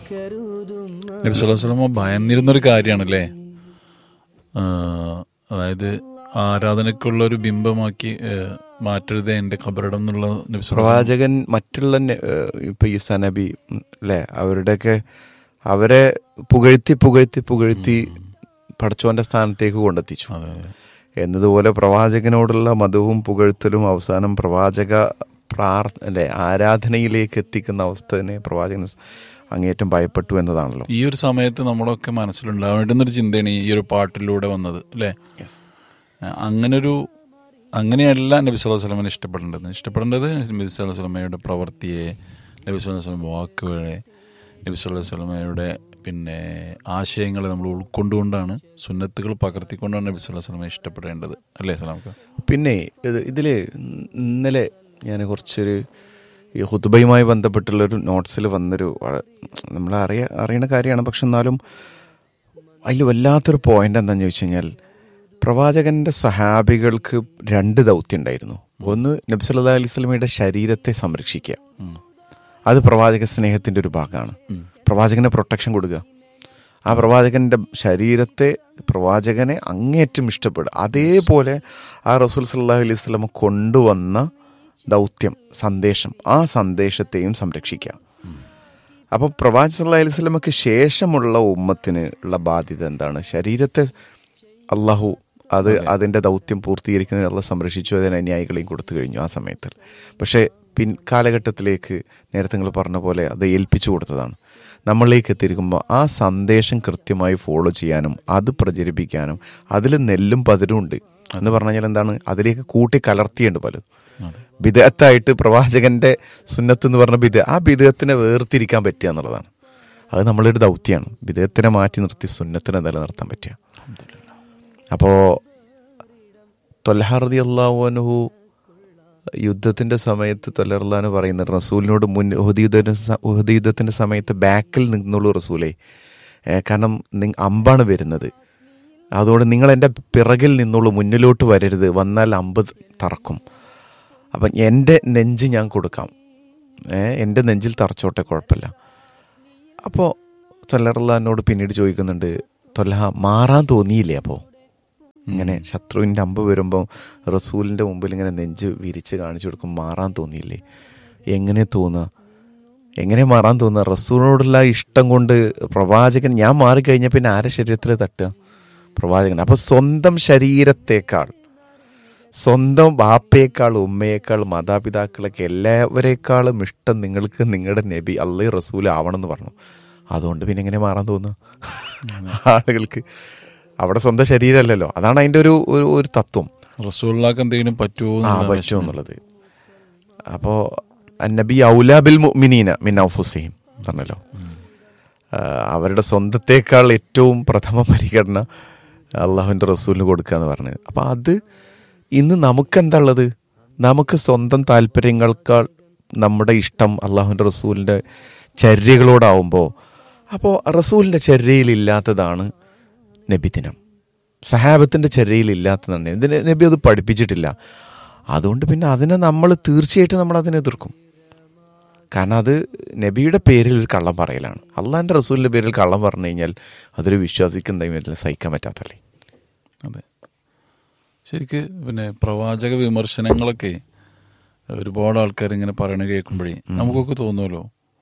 നബി സല്ലല്ലാഹു അലൈഹി വസല്ലമ ഭയന്നിരുന്നൊരു കാര്യമാണല്ലേ ആ, അതായത് ആരാധനക്കുള്ള ഒരു ബിംബമാക്കി ഏ, മാറ്റരുതേ എൻ്റെ ഖബറിടം എന്നുള്ള നബി സല്ലല്ലാഹു അലൈഹി പ്രവാചകൻ മറ്റുള്ള നെ- ഏഹ് ഇപ്പൊ ഈ സനബി ഉം, അല്ലെ അവരുടെയൊക്കെ അവരെ പുകഴ്ത്തി പുകഴ്ത്തി പുകഴ്ത്തി പടച്ചോന്റെ സ്ഥാനത്തേക്ക് കൊണ്ടെത്തിച്ചു അതെ, അതെ. എന്നതുപോലെ പ്രവാചകനോടുള്ള മതവും പുകഴ്ത്തലും അവസാനം പ്രവാചക പ്രാർ അല്ലെ ആരാധനയിലേക്ക് എത്തിക്കുന്ന അവസ്ഥ തന്നെ പ്രവാചകൻ അങ്ങേറ്റം ഭയപ്പെട്ടു എന്നതാണല്ലോ ഈ ഒരു സമയത്ത് നമ്മളൊക്കെ മനസ്സിലുണ്ടാവേണ്ടുന്നൊരു ചിന്തയാണ് ഈ ഒരു പാട്ടിലൂടെ വന്നത് അല്ലേ അങ്ങനൊരു അങ്ങനെയല്ല നബി സല്ലല്ലാഹു അലൈഹി വസല്ലമനെ ഇഷ്ടപ്പെടേണ്ടത് ഇഷ്ടപ്പെടേണ്ടത് നബി സല്ലല്ലാഹു അലൈഹി വസല്ലമയുടെ പ്രവൃത്തിയെ നബി സല്ലല്ലാഹു അലൈഹി വസല്ലം വാക്കുകളെ നബി സല്ലല്ലാഹു അലൈഹി വസല്ലമയുടെ പിന്നെ ആശയങ്ങളെ നമ്മൾ ഉൾക്കൊണ്ടുകൊണ്ടാണ് സുന്നത്തുകൾ പകർത്തിക്കൊണ്ടാണ് നബി സല്ലല്ലാഹു അലൈഹി വസല്ലമയെ ഇഷ്ടപ്പെടേണ്ടത് അല്ലേ സലാമക്ക പിന്നെ ഇത് ഇതില് ഇന്നലെ ഞാൻ കുറച്ചൊരു ഈ ഹുതുബയുമായി ബന്ധപ്പെട്ടുള്ളൊരു നോട്ട്സിൽ വന്നൊരു നമ്മൾ അറിയ അറിയണ കാര്യമാണ് പക്ഷെ എന്നാലും അതിൽ വല്ലാത്തൊരു പോയിന്റ് എന്താണെന്ന് ചോദിച്ചു കഴിഞ്ഞാൽ പ്രവാചകന്റെ സഹാബികൾക്ക് രണ്ട് ദൗത്യം ഉണ്ടായിരുന്നു ഒന്ന് നബ്സല്ലാ അലൈഹി സ്വലമയുടെ ശരീരത്തെ സംരക്ഷിക്കുക അത് പ്രവാചക സ്നേഹത്തിന്റെ ഒരു ഭാഗമാണ് പ്രവാചകന് പ്രൊട്ടക്ഷൻ കൊടുക്കുക ആ പ്രവാചകന്റെ ശരീരത്തെ പ്രവാചകനെ അങ്ങേറ്റം ഇഷ്ടപ്പെടുക അതേപോലെ ആ റസൂൽ സല്ലാഹു അലൈഹി സ്വലമ കൊണ്ടുവന്ന ദൗത്യം സന്ദേശം ആ സന്ദേശത്തെയും സംരക്ഷിക്കുക അപ്പോൾ പ്രവാചക സല്ലാ അലൈഹി സ്വലമക്ക് ശേഷമുള്ള ഉമ്മത്തിന് ഉള്ള ബാധ്യത എന്താണ് ശരീരത്തെ അള്ളാഹു അത് അതിൻ്റെ ദൗത്യം പൂർത്തീകരിക്കുന്നതിന് അള്ളാഹ് സംരക്ഷിച്ചു അതിന് അനുയായികളെയും കൊടുത്തു കഴിഞ്ഞു ആ സമയത്തിൽ പക്ഷേ പിൻ കാലഘട്ടത്തിലേക്ക് നേരത്തെ നിങ്ങൾ പറഞ്ഞ പോലെ അത് ഏൽപ്പിച്ചു കൊടുത്തതാണ് നമ്മളിലേക്ക് എത്തിയിരിക്കുമ്പോൾ ആ സന്ദേശം കൃത്യമായി ഫോളോ ചെയ്യാനും അത് പ്രചരിപ്പിക്കാനും അതിൽ നെല്ലും പതിരും ഉണ്ട് എന്ന് പറഞ്ഞു കഴിഞ്ഞാൽ എന്താണ് അതിലേക്ക് കൂട്ടി കലർത്തിയുണ്ട് പലതും ബിദത്തായിട്ട് പ്രവാചകന്റെ സുന്നത്ത് എന്ന് പറഞ്ഞ ബിദ ആ ബിദത്തിനെ വേർതിരിക്കാൻ പറ്റുക എന്നുള്ളതാണ് അത് നമ്മളൊരു ദൗത്യമാണ് ബിദത്തിനെ മാറ്റി നിർത്തി സുന്നത്തിനെ നിലനിർത്താൻ പറ്റുക അപ്പോൾ തൊല്ലഹർദി അള്ളാഹുനഹു യുദ്ധത്തിന്റെ സമയത്ത് തൊല്ലർലാന് പറയുന്നത് റസൂലിനോട് മുൻ ഉഹദ് യുദ്ധ ഉഹദ് യുദ്ധത്തിന്റെ സമയത്ത് ബാക്കിൽ നിന്നുള്ളൂ റസൂലേ ഏ, കാരണം നി- അമ്പാണ് വരുന്നത് അതുകൊണ്ട് നിങ്ങൾ എൻ്റെ പിറകിൽ നിന്നുള്ളൂ മുന്നിലോട്ട് വരരുത് വന്നാൽ അമ്പ് തറക്കും അപ്പം എൻ്റെ നെഞ്ച് ഞാൻ കൊടുക്കാം ഏ, എൻ്റെ നെഞ്ചിൽ തറച്ചോട്ടെ കുഴപ്പമില്ല അപ്പോൾ തൊല്ലറുള്ളഹാനോട് പിന്നീട് ചോദിക്കുന്നുണ്ട് തൊല്ലഹ മാറാൻ തോന്നിയില്ലേ അപ്പോൾ ഇങ്ങനെ ശത്രുവിൻ്റെ അമ്പ് വരുമ്പോൾ റസൂലിൻ്റെ മുമ്പിൽ ഇങ്ങനെ നെഞ്ച് വിരിച്ച് കാണിച്ചു കൊടുക്കും മാറാൻ തോന്നിയില്ലേ എങ്ങനെ തോന്നുക എങ്ങനെ മാറാൻ തോന്നുക റസൂലിനോടുള്ള ഇഷ്ടം കൊണ്ട് പ്രവാചകൻ ഞാൻ മാറിക്കഴിഞ്ഞാൽ പിന്നെ ആരെ ശരീരത്തിൽ തട്ടുക പ്രവാചകൻ അപ്പോൾ സ്വന്തം ശരീരത്തേക്കാൾ സ്വന്തം ബാപ്പയേക്കാൾ ഉമ്മയേക്കാൾ മാതാപിതാക്കളൊക്കെ എല്ലാവരേക്കാളും ഇഷ്ടം നിങ്ങൾക്ക് നിങ്ങളുടെ നബി അള്ളി റസൂൽ ആവണമെന്ന് പറഞ്ഞു അതുകൊണ്ട് പിന്നെ എങ്ങനെ മാറാൻ തോന്നുക ആളുകൾക്ക് അവിടെ സ്വന്തം ശരീരമല്ലല്ലോ അതാണ് അതിൻ്റെ ഒരു ഒരു ഒരു തത്വം റസൂള്ളാക്ക് എന്തെങ്കിലും പറ്റുമോ ആ എന്നുള്ള പറ്റുമോ വിഷമം. എന്നുള്ളത് അപ്പോൾ നബി ഔലാബിൽ മിനീന മിൻ ഔഫുസൈം പറഞ്ഞല്ലോ ആ, അവരുടെ സ്വന്തത്തേക്കാൾ ഏറ്റവും പ്രഥമ പരിഗണന അള്ളാഹുവിൻ്റെ റസൂലിന് കൊടുക്കുക എന്ന് പറഞ്ഞത് അപ്പം അത് ഇന്ന് നമുക്കെന്താ ഉള്ളത് നമുക്ക് സ്വന്തം താല്പര്യങ്ങൾക്കാൾ നമ്മുടെ ഇഷ്ടം അള്ളാഹുവിൻ്റെ റസൂലിൻ്റെ ചര്യകളോടാവുമ്പോൾ അപ്പോൾ റസൂലിൻ്റെ ചര്യയിലില്ലാത്തതാണ് നബിദിനം സഹാബത്തിൻ്റെ ചര്യയിലില്ലാത്തതാണ് ഇതിന് നബി അത് പഠിപ്പിച്ചിട്ടില്ല അതുകൊണ്ട് പിന്നെ അതിനെ നമ്മൾ തീർച്ചയായിട്ടും നമ്മൾ അതിനെ എതിർക്കും കാരണം അത് നബിയുടെ പേരിൽ ഒരു കള്ളം പറയലാണ് അള്ളാഹിൻ്റെ റസൂലിൻ്റെ പേരിൽ കള്ളം പറഞ്ഞു കഴിഞ്ഞാൽ അതൊരു വിശ്വാസിക്കുന്ന സഹിക്കാൻ പറ്റാത്തല്ലേ അതെ ശരിക്ക് പിന്നെ പ്രവാചക വിമർശനങ്ങളൊക്കെ ഒരുപാട് ആൾക്കാർ ഇങ്ങനെ പറയണ കേൾക്കുമ്പോഴേ നമുക്കൊക്കെ തോന്നുമല്ലോ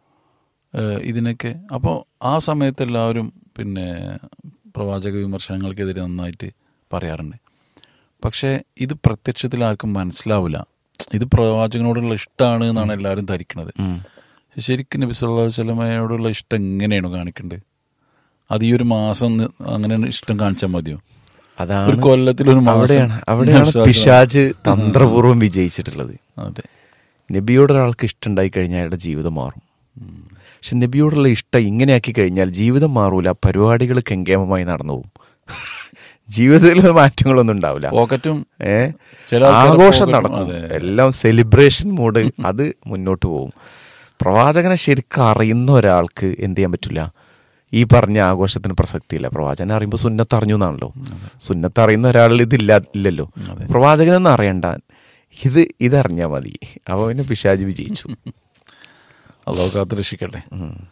ഏഹ് ഇതിനൊക്കെ അപ്പോൾ ആ സമയത്ത് എല്ലാവരും പിന്നെ പ്രവാചക വിമർശനങ്ങൾക്കെതിരെ നന്നായിട്ട് പറയാറുണ്ട് പക്ഷേ ഇത് പ്രത്യക്ഷത്തിൽ ആർക്കും മനസ്സിലാവില്ല ഇത് പ്രവാചകനോടുള്ള ഇഷ്ടമാണ് എന്നാണ് എല്ലാവരും ധരിക്കുന്നത് ശരിക്കും നബി സല്ലല്ലാഹു അലൈഹി വസല്ലമയോടുള്ള ഇഷ്ടം എങ്ങനെയാണ് കാണിക്കേണ്ടത് അത് ഈ ഒരു മാസം നി- അങ്ങനെ ഇഷ്ടം കാണിച്ചാൽ മതിയോ അതാണ് ഒരു കൊല്ലത്തിൽ ഒരു മാസം അവിടെയാണ് അവിടെയാണ് നബി സല്ലല്ലാഹു അലൈഹി പിശാജ് തന്ത്രപൂർവ്വം വിജയിച്ചിട്ടുള്ളത് അതെ നബിയോട് ഒരാൾക്ക് ഇഷ്ടമുണ്ടായി കഴിഞ്ഞാൽ അയാളുടെ ജീവിതം മാറും പക്ഷെ നബിയോടുള്ള ഇഷ്ടം ഇങ്ങനെയാക്കി കഴിഞ്ഞാൽ ജീവിതം മാറൂല പരിപാടികൾ കെങ്കേമമായി നടന്നു പോകും ജീവിതത്തിൽ മാറ്റങ്ങളൊന്നും ഉണ്ടാവില്ല പോക്കറ്റും ഏ ചില ആൾക്കാരുടെ ആഘോഷം പോക്കറ്റും, നടക്കും അതെ. എല്ലാം സെലിബ്രേഷൻ മൂഡ് അത് മുന്നോട്ട് പോകും പ്രവാചകനെ ശരിക്കും അറിയുന്ന ഒരാൾക്ക് എന്ത് ചെയ്യാൻ പറ്റില്ല ഈ പറഞ്ഞ ആഘോഷത്തിന് പ്രസക്തിയില്ല പ്രവാചകനെ അറിയുമ്പോൾ സുന്നത്ത് അറിഞ്ഞു എന്നാണല്ലോ സുന്നത്ത് അറിയുന്ന ഒരാളിൽ ഇതില്ല ഇല്ലല്ലോ പ്രവാചകനൊന്നും അറിയണ്ട ഇത് ഇതറിഞ്ഞാൽ മതി അപ്പോൾ പിന്നെ പിശാജ് വിജയിച്ചു അള്ളാഹു കാത്ത് രക്ഷിക്കട്ടെ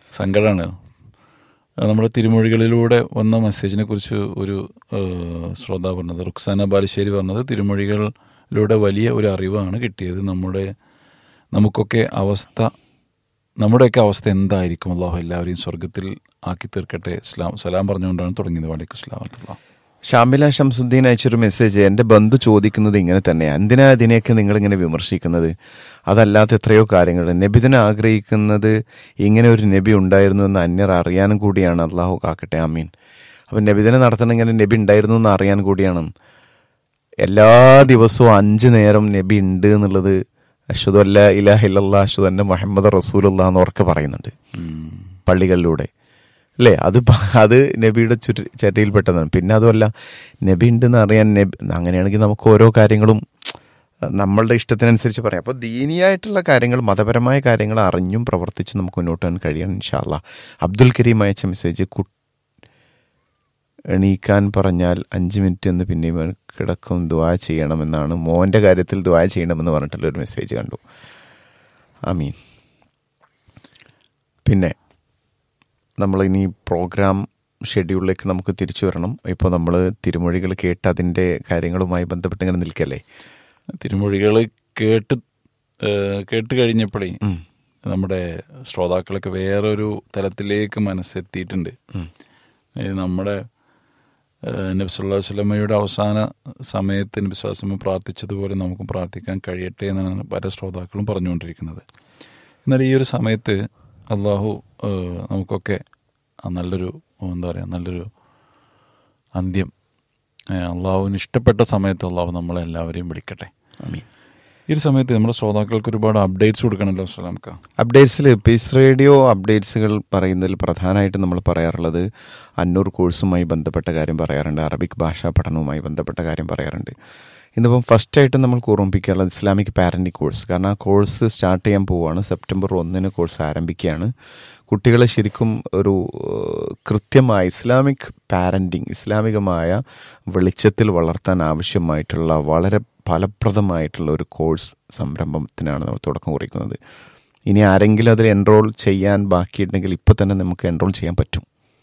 സങ്കടമാണ് നമ്മുടെ തിരുമൊഴികളിലൂടെ വന്ന മെസ്സേജിനെ കുറിച്ച് ഒരു ഏഹ്, ശ്രോതാ പറഞ്ഞത് റുക്സാന ബാലുശ്ശേരി പറഞ്ഞത് തിരുമൊഴികളിലൂടെ വലിയ ഒരു അറിവാണ് കിട്ടിയത് നമ്മുടെ നമുക്കൊക്കെ അവസ്ഥ നമ്മുടെയൊക്കെ അവസ്ഥ എന്തായിരിക്കും അള്ളാഹു എല്ലാവരെയും സ്വർഗത്തിൽ ആക്കി തീർക്കട്ടെ ഇസ്ലാം സലാം പറഞ്ഞുകൊണ്ടാണ് തുടങ്ങിയത് വാലിക്കും ഇസ്ലാം വറഹ്മത്തുള്ളാഹി. ഷാമില ഷംസുദ്ദീൻ അയച്ചൊരു മെസ്സേജ് എൻ്റെ ബന്ധു ചോദിക്കുന്നത് ഇങ്ങനെ തന്നെയാണ് എന്തിനാ ഇതിനെയൊക്കെ നിങ്ങളിങ്ങനെ വിമർശിക്കുന്നത് അതല്ലാത്ത എത്രയോ കാര്യങ്ങൾ നബിദിനെ ആഗ്രഹിക്കുന്നത് ഇങ്ങനെ ഒരു നബി ഉണ്ടായിരുന്നു എന്ന് അന്യർ അറിയാനും കൂടിയാണ് അള്ളാഹു കാക്കട്ടെ ആമീൻ അപ്പം നബിദിനെ നടത്തണം ഇങ്ങനെ നബി ഉണ്ടായിരുന്നു എന്ന് അറിയാൻ കൂടിയാണ് എല്ലാ ദിവസവും അഞ്ച് നേരം നബി ഉണ്ട് എന്നുള്ളത് അഷദ് അല്ല ഇലാഹ ഇല്ലല്ലാ അഷദ് അന്ന മുഹമ്മദ് റസൂലുള്ള എന്ന് ഉറക്കെ പറയുന്നുണ്ട് ഉം. പള്ളികളിലൂടെ അല്ലേ അത് പ- അത് നബിയുടെ ചുരു ചട്ടയിൽപ്പെട്ടതാണ് പിന്നെ അതുമല്ല നബി ഉണ്ടെന്ന് അറിയാൻ നബി അങ്ങനെയാണെങ്കിൽ നമുക്ക് ഓരോ കാര്യങ്ങളും നമ്മളുടെ ഇഷ്ടത്തിനനുസരിച്ച് പറയാം അപ്പോൾ ദീനിയായിട്ടുള്ള കാര്യങ്ങൾ മതപരമായ കാര്യങ്ങൾ അറിഞ്ഞും പ്രവർത്തിച്ചും നമുക്ക് മുന്നോട്ട് പോകാൻ കഴിയണം ഇൻഷാല്ല അബ്ദുൽ കരീം അയച്ച മെസ്സേജ് കു എണീക്കാൻ പറഞ്ഞാൽ അഞ്ച് മിനിറ്റ് എന്ന് പിന്നെയും കിടക്കും ദ്വാ ചെയ്യണമെന്നാണ് മോൻ്റെ കാര്യത്തിൽ ദ്വാ ചെയ്യണമെന്ന് പറഞ്ഞിട്ടുള്ള ഒരു മെസ്സേജ് കണ്ടു ആമീൻ പിന്നെ നമ്മൾ ഇനി പ്രോഗ്രാം ഷെഡ്യൂളിലേക്ക് നമുക്ക് തിരിച്ചു വരണം ഇപ്പോൾ നമ്മൾ തിരുമൊഴികൾ കേട്ട് അതിൻ്റെ കാര്യങ്ങളുമായി ബന്ധപ്പെട്ട് ഇങ്ങനെ നിൽക്കല്ലേ തിരുമൊഴികൾ കേട്ട് ഏഹ്, കേട്ട് കഴിഞ്ഞപ്പോഴേ ഉം. നമ്മുടെ ശ്രോതാക്കളൊക്കെ വേറൊരു തലത്തിലേക്ക് മനസ്സെത്തിയിട്ടുണ്ട് ഏഹ്, നമ്മുടെ നബ്സുല്ലാ സ്വലമയുടെ അവസാന സമയത്ത് നബിസ്വാസമ പ്രാർത്ഥിച്ചതുപോലെ നമുക്ക് പ്രാർത്ഥിക്കാൻ കഴിയട്ടെ എന്നാണ് പല ശ്രോതാക്കളും പറഞ്ഞുകൊണ്ടിരിക്കുന്നത് എന്നാൽ ഈ ഒരു സമയത്ത് അള്ളാഹു ഏഹ്, നമുക്കൊക്കെ ആ നല്ലൊരു എന്താ പറയുക നല്ലൊരു അന്ത്യം ഏഹ്, അള്ളാഹുവിന് ഇഷ്ടപ്പെട്ട സമയത്ത് അള്ളാഹു നമ്മളെ എല്ലാവരെയും വിളിക്കട്ടെ ആമീൻ ഈ ഒരു സമയത്ത് നമ്മുടെ ശ്രോതാക്കൾക്ക് ഒരുപാട് അപ്ഡേറ്റ്സ് കൊടുക്കണമല്ലോ സലാംക്ക അപ്ഡേറ്റ്സിൽ പീസ് റേഡിയോ അപ്ഡേറ്റ്സുകൾ പറയുന്നതിൽ പ്രധാനമായിട്ട് നമ്മൾ പറയാറുള്ളത് അന്നൂർ കോഴ്സുമായി ബന്ധപ്പെട്ട കാര്യം പറയാറുണ്ട് അറബിക് ഭാഷാ പഠനവുമായി ബന്ധപ്പെട്ട കാര്യം പറയാറുണ്ട് ഇന്നിപ്പം ഫസ്റ്റായിട്ട് നമ്മൾ ഓർമ്മിപ്പിക്കാനുള്ളത് ഇസ്ലാമിക് പാരൻറ്റിങ് കോഴ്സ് കാരണം ആ കോഴ്സ് സ്റ്റാർട്ട് ചെയ്യാൻ പോവുകയാണ് സെപ്റ്റംബർ ഒന്നിന് കോഴ്സ് ആരംഭിക്കുകയാണ് കുട്ടികളെ ശരിക്കും ഒരു ഏഹ്, കൃത്യമായ ഇസ്ലാമിക് പാരൻറ്റിങ് ഇസ്ലാമികമായ വെളിച്ചത്തിൽ വളർത്താൻ ആവശ്യമായിട്ടുള്ള വളരെ ഫലപ്രദമായിട്ടുള്ള ഒരു കോഴ്സ് സംരംഭത്തിനാണ് നമ്മൾ തുടക്കം കുറിക്കുന്നത് ഇനി ആരെങ്കിലും അതിൽ എൻറോൾ ചെയ്യാൻ ബാക്കിയുണ്ടെങ്കിൽ ഇപ്പോൾ തന്നെ നമുക്ക് എൻറോൾ ചെയ്യാൻ പറ്റും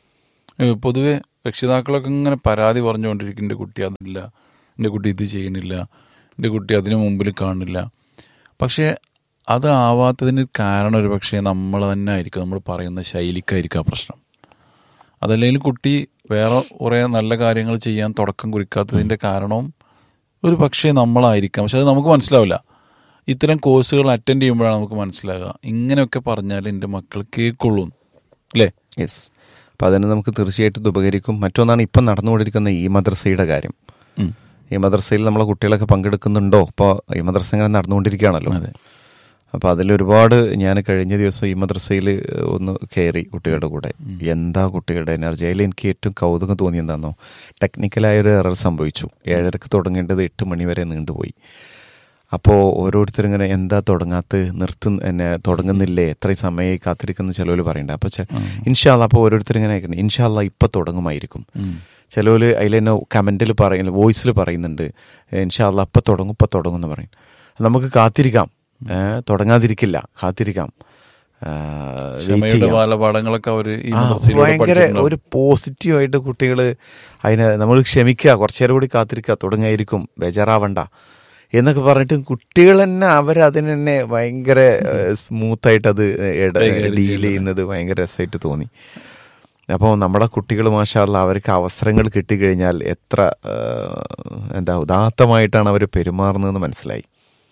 ഏഹ് പൊതുവെ രക്ഷിതാക്കളൊക്കെ ഇങ്ങനെ പരാതി പറഞ്ഞുകൊണ്ടിരിക്കും എൻ്റെ കുട്ടി അതില്ല എൻ്റെ കുട്ടി ഇത് ചെയ്യണില്ല എൻ്റെ കുട്ടി അതിനു മുമ്പിൽ കാണില്ല പക്ഷേ അത് ആവാത്തതിന് കാരണം ഒരു പക്ഷേ നമ്മൾ തന്നെ ആയിരിക്കും നമ്മൾ പറയുന്ന ശൈലിക്കായിരിക്കും ആ പ്രശ്നം അതല്ലെങ്കിൽ കുട്ടി വേറെ കുറേ നല്ല കാര്യങ്ങൾ ചെയ്യാൻ തുടക്കം കുറിക്കാത്തതിൻ്റെ കാരണവും ഒരു പക്ഷേ നമ്മളായിരിക്കാം പക്ഷെ അത് നമുക്ക് മനസ്സിലാവില്ല ഇത്തരം കോഴ്സുകൾ അറ്റൻഡ് ചെയ്യുമ്പോഴാണ് നമുക്ക് മനസ്സിലാകുക ഇങ്ങനെയൊക്കെ പറഞ്ഞാൽ എൻ്റെ മക്കൾ കേൾക്കുള്ളൂ അല്ലേ യെസ് അപ്പോൾ അതിന് നമുക്ക് തീർച്ചയായിട്ടും ഇത് ഉപകരിക്കും മറ്റൊന്നാണ് ഇപ്പം നടന്നുകൊണ്ടിരിക്കുന്ന ഈ മദ്രസയുടെ കാര്യം ഉം. ഈ മദ്രസയിൽ നമ്മളെ കുട്ടികളൊക്കെ പങ്കെടുക്കുന്നുണ്ടോ ഇപ്പോൾ ഈ മദ്രസ ഇങ്ങനെ നടന്നുകൊണ്ടിരിക്കുകയാണല്ലോ അതെ അപ്പോൾ അതിലൊരുപാട് ഞാൻ കഴിഞ്ഞ ദിവസം ഈ മദ്രസയിൽ ഒന്ന് കയറി കുട്ടികളുടെ കൂടെ എന്താ കുട്ടികളുടെ എനർജി അതിൽ എനിക്ക് ഏറ്റവും കൗതുകം തോന്നി എന്താണെന്നോ ടെക്നിക്കലായ ഒരു എറർ സംഭവിച്ചു ഏഴരക്ക് തുടങ്ങേണ്ടത് എട്ട് മണി വരെ നീണ്ടുപോയി അപ്പോൾ ഓരോരുത്തരും ഇങ്ങനെ എന്താ തുടങ്ങാത്ത നിർത്ത് എന്നെ തുടങ്ങുന്നില്ലേ എത്രയും സമയമായി കാത്തിരിക്കുന്ന ചിലവർ പറയണ്ട അപ്പോൾ ഇൻഷാല്ല അപ്പോൾ ഓരോരുത്തരും ഇങ്ങനെ അയക്കണം ഇൻഷാല്ല ഇപ്പം തുടങ്ങുമായിരിക്കും ഉം. ചിലവർ അതിൽ തന്നെ കമൻറ്റിൽ പറയുന്ന വോയിസിൽ പറയുന്നുണ്ട് ഇൻഷാല്ല അപ്പം തുടങ്ങും ഇപ്പം തുടങ്ങും എന്ന് പറയും നമുക്ക് കാത്തിരിക്കാം ഏ, തുടങ്ങാതിരിക്കില്ല കാത്തിരിക്കാം ആ, wait ക്ഷമയുടെ ചെയ്യാം. ബാലപാഠങ്ങളൊക്കെ അവർ ഈ ആ, മദ്രസയിലൂടെ ഭയങ്കര പഠിച്ചിട്ടുണ്ടാവും. ഒരു പോസിറ്റീവായിട്ട് കുട്ടികൾ അതിനെ നമ്മൾ ക്ഷമിക്കുക കുറച്ചു നേരം കൂടി കാത്തിരിക്കുക തുടങ്ങായിരിക്കും ബേജാറാവണ്ട എന്നൊക്കെ പറഞ്ഞിട്ട് കുട്ടികൾ തന്നെ അവർ അതിന് തന്നെ ഭയങ്കര സ്മൂത്തായിട്ട് അത് കൈകാര്യം ഡീൽ ചെയ്യുന്നത്. ചെയ്യുന്നത് ഭയങ്കര രസമായിട്ട് തോന്നി അപ്പോൾ നമ്മുടെ കുട്ടികൾ മാഷാള്ള അവർക്ക് അവസരങ്ങൾ കിട്ടിക്കഴിഞ്ഞാൽ എത്ര ആ, എന്താ ഉദാത്തമായിട്ടാണ് അവർ പെരുമാറുന്നതെന്ന് മനസ്സിലായി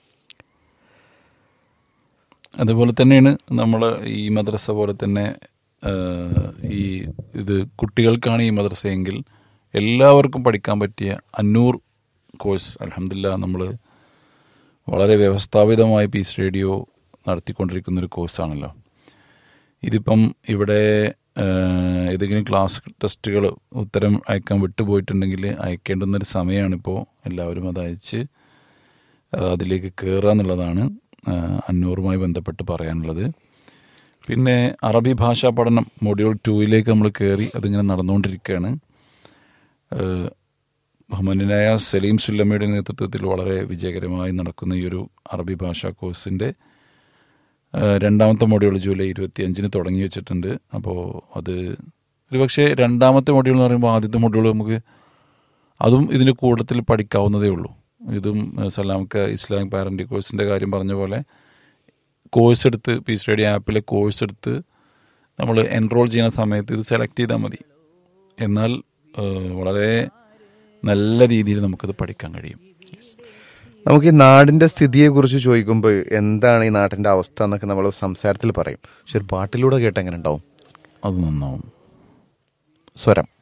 അതുപോലെ തന്നെയാണ് നമ്മൾ ഈ മദ്രസ പോലെ തന്നെ ആ, ഈ ഇത് കുട്ടികൾക്കാണ് ഈ മദ്രസയെങ്കിൽ എല്ലാവർക്കും പഠിക്കാൻ പറ്റിയ അന്നൂർ കോഴ്സ് അലഹമില്ല നമ്മൾ വളരെ വ്യവസ്ഥാപിതമായി പീസ് റേഡിയോ നടത്തിക്കൊണ്ടിരിക്കുന്ന ഒരു കോഴ്സാണല്ലോ ഇതിപ്പം ഇവിടെ ആ, ഏതെങ്കിലും ക്ലാസ് ടെസ്റ്റുകൾ ഉത്തരം അയക്കാൻ വിട്ടുപോയിട്ടുണ്ടെങ്കിൽ അയക്കേണ്ടുന്നൊരു സമയമാണിപ്പോൾ എല്ലാവരും അത് അയച്ച് ആ, അതിലേക്ക് കയറുക എന്നുള്ളതാണ് ആ, അന്നൂറുമായി ബന്ധപ്പെട്ട് പറയാനുള്ളത് പിന്നെ അറബി ഭാഷാ പഠനം മൊഡ്യൂൾ ടൂയിലേക്ക് നമ്മൾ കയറി അതിങ്ങനെ നടന്നുകൊണ്ടിരിക്കുകയാണ് ഏഹ് ബഹുമാന്യനായ സലീം സുല്ലമ്മയുടെ നേതൃത്വത്തിൽ വളരെ വിജയകരമായി നടക്കുന്ന ഈ ഒരു അറബി ഭാഷാ കോഴ്സിൻ്റെ ഏഹ് രണ്ടാമത്തെ മൊഡ്യൂൾ ജൂലൈ ഇരുപത്തി അഞ്ചിന് തുടങ്ങി വെച്ചിട്ടുണ്ട് അപ്പോൾ അത് ഒരുപക്ഷെ രണ്ടാമത്തെ മൊഡ്യൂൾ എന്ന് പറയുമ്പോൾ ആദ്യത്തെ മൊഡ്യൂൾ നമുക്ക് അതും ഇതിൻ്റെ കൂട്ടത്തിൽ പഠിക്കാവുന്നതേ ഉള്ളൂ ഇതും ഏഹ് സലാംക്ക ഇസ്ലാമിക് പാരൻ്റ് കോഴ്സിൻ്റെ കാര്യം പറഞ്ഞ പോലെ കോഴ്സ് എടുത്ത് പി സ്റ്റഡി ആപ്പിലെ കോഴ്സ് എടുത്ത് നമ്മൾ എൻറോൾ ചെയ്യുന്ന സമയത്ത് ഇത് സെലക്ട് ചെയ്താൽ മതി എന്നാൽ ഏഹ് വളരെ നല്ല രീതിയിൽ നമുക്കത് പഠിക്കാൻ കഴിയും നമുക്ക് ഈ നാടിന്റെ സ്ഥിതിയെ കുറിച്ച് ചോദിക്കുമ്പോൾ എന്താണ് ഈ നാട്ടിന്റെ അവസ്ഥ എന്നൊക്കെ നമ്മൾ സംസാരത്തിൽ പറയും പക്ഷെ ഒരു പാട്ടിലൂടെ കേട്ട് എങ്ങനെ ഉണ്ടാവും അത് നന്നാവും സ്വരം